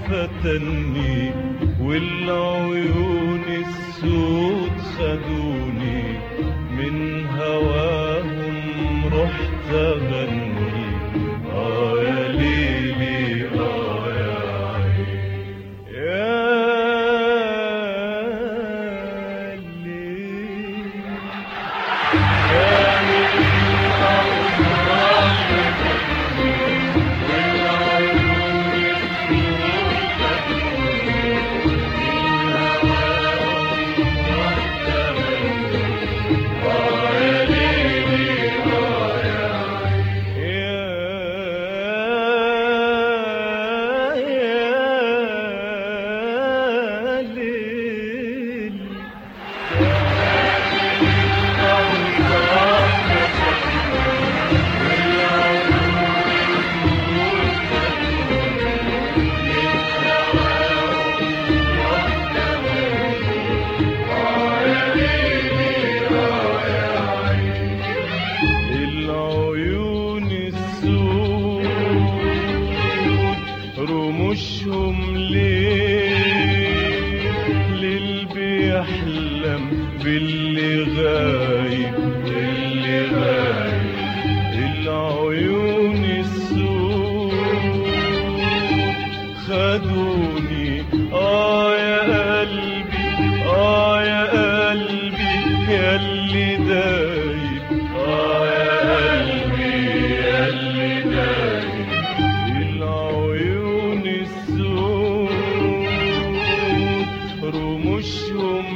فتني والعيون السود خدوني من هواهم رحت اغني اه يا ليلي اه يا عيني يا ليلي يا ليلي العيون السود رموشهم ليه للي بيحلم باللي غايب اللي غايب العيون السود خدوني اه يا قلبي اه يا قلبي يا اللي دايب اه يا قلبي يا اللي دايب العيون السود رموشهم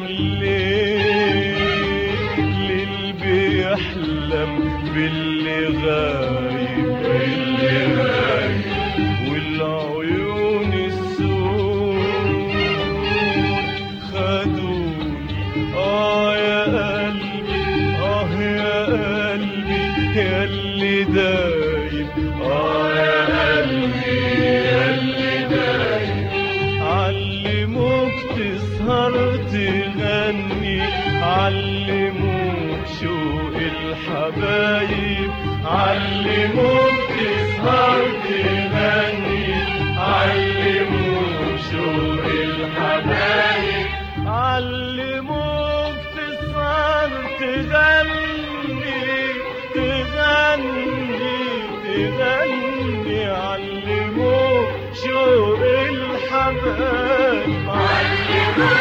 ليه للي بيحلم باللي غايب اللي غايب والعيون السود خدوني اه يا قلبي اه يا قلبي يا اللي دايب اه يا قلبي يا اللي دايب علموك تسهر تغني علموك شوق الحبايب علموك تسهر تغني علموك شوق الحبايب علموك تسهر تغني تغني تغني علموك شوق الحبايب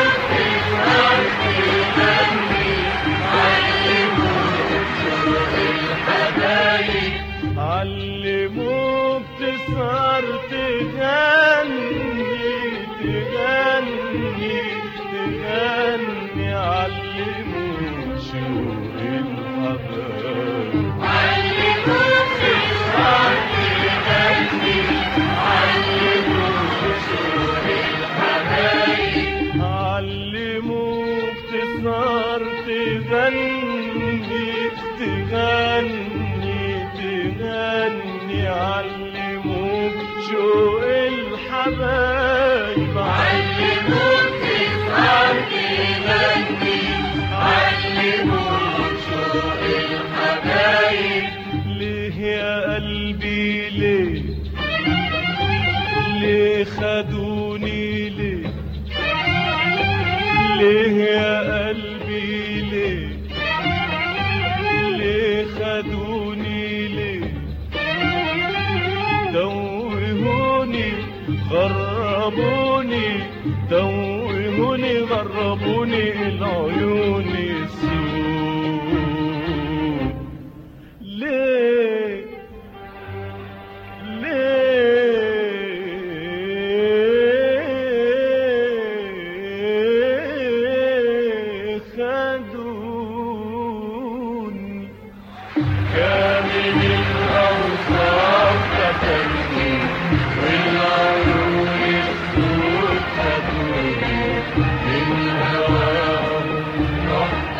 علموك تسهر تغني تغني تغني علموك شوق الحبايب علموك تسهر تغني تغني تغني علموك شوق الحبايب علموك تسهر تغني علموك شوق الحبايب ليه يا قلبي ليه ليه خدوني ليه ليه يا قلبي ليه ليه خدوني ليه توهوني غربوني توهوني غربوني العيون السود ليه ليه خدوني كامل الأوصاف فتني والعيون السود خدوني من هواهم رحت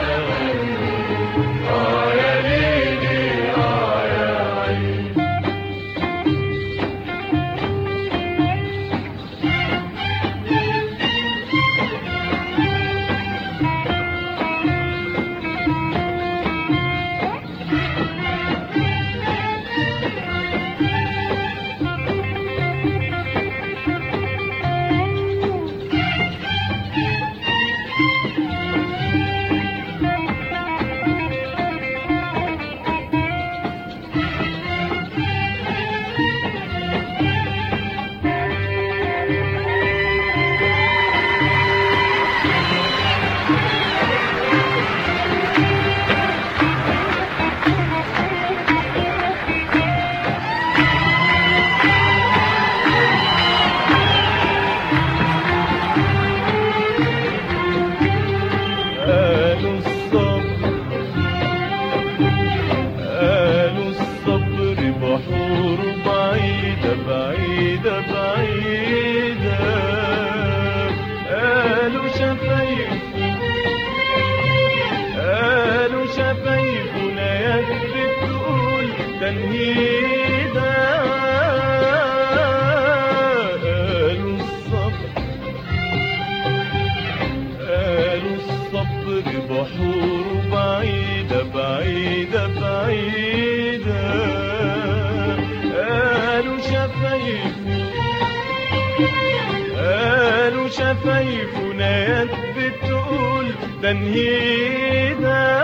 قالوا شفايفنا يد بتقول تنهيدا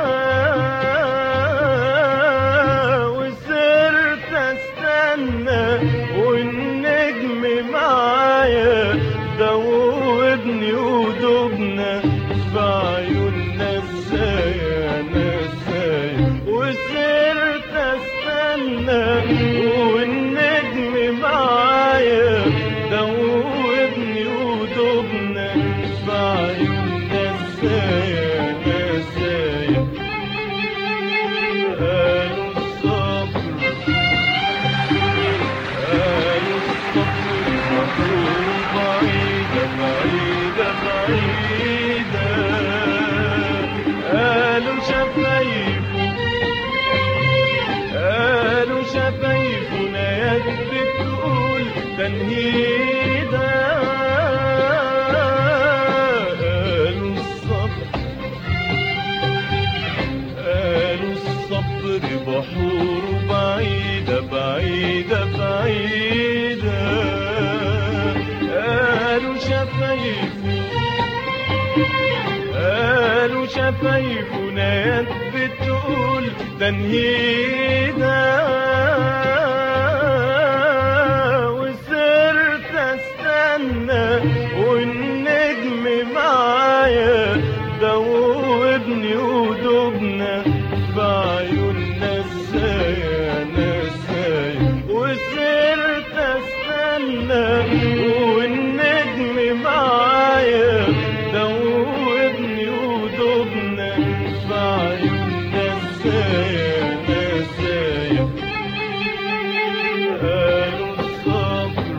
وصرت استنى والنجم معايا دوبني ودوبنا بعيوننا ازاي انا ازاي وصرت استنى والنجم معايا دوبني ودوبنا بعيوننا ازاي انا ازاي قالوا الصبر قالوا الصبر مطلوب بعيدة بعيدة بعيدة قالوا شفايفه قالوا شفايفنا يد بتقول تنهيدا قالوا الصبر قالوا الصبر بحور بعيدة بعيدة بعيدة قالوا شفايفه قالوا شفايفنا يد بتقول تنهيدا وصرت استنى والنجم معايا دوبني ودوبنا بعيوننا ازاي انا ازاي وصرت استنى والنجم معايا دوبني ودوبنا بعيوننا ازاي انا ازاي قالوا الصبر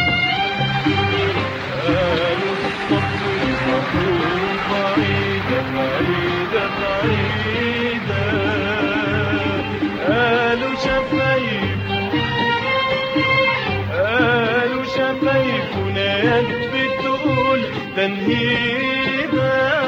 قالوا الصبر مطلوب بعيدة بعيدة بعيدة قالوا شفايفه قالوا شفايفنا يد بتقول تنهيدا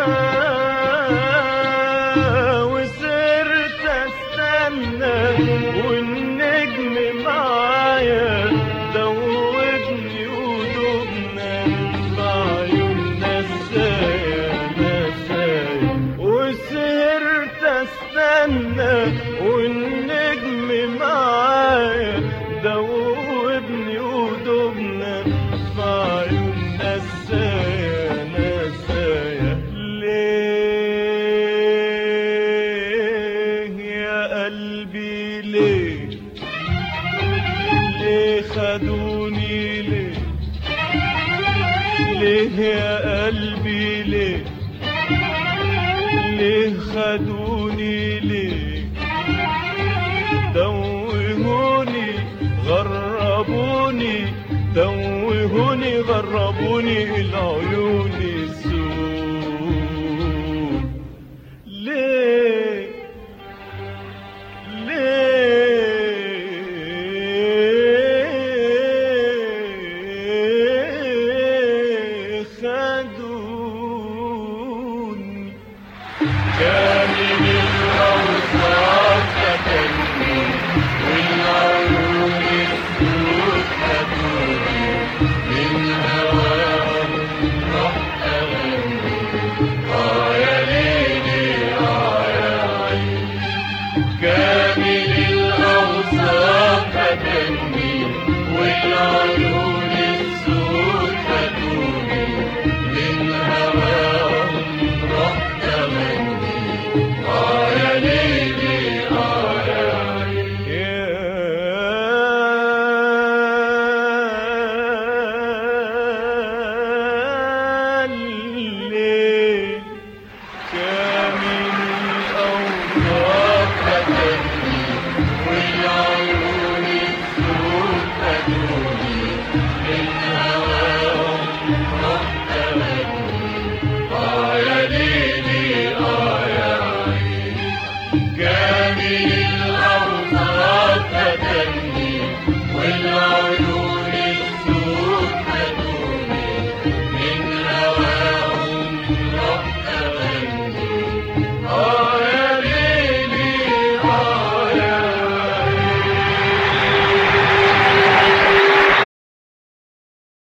وصرت استنى والنجم معايا دوبني ودوبنا بعيوننا ازاي انا ازاي وسهرت استنى والنجم معايا دوبني ودوبنا بعيوننا ازاي انا ازاي ليه يا قلبي ليه ليه خدوني ليه ليه يا قلبي ليه ليه خدوني ليه دوهوني غربوني دوهوني غربوني العيون السود ليه ليه خدوني كامل الأوصاف فتني والعيون السود خدوني منها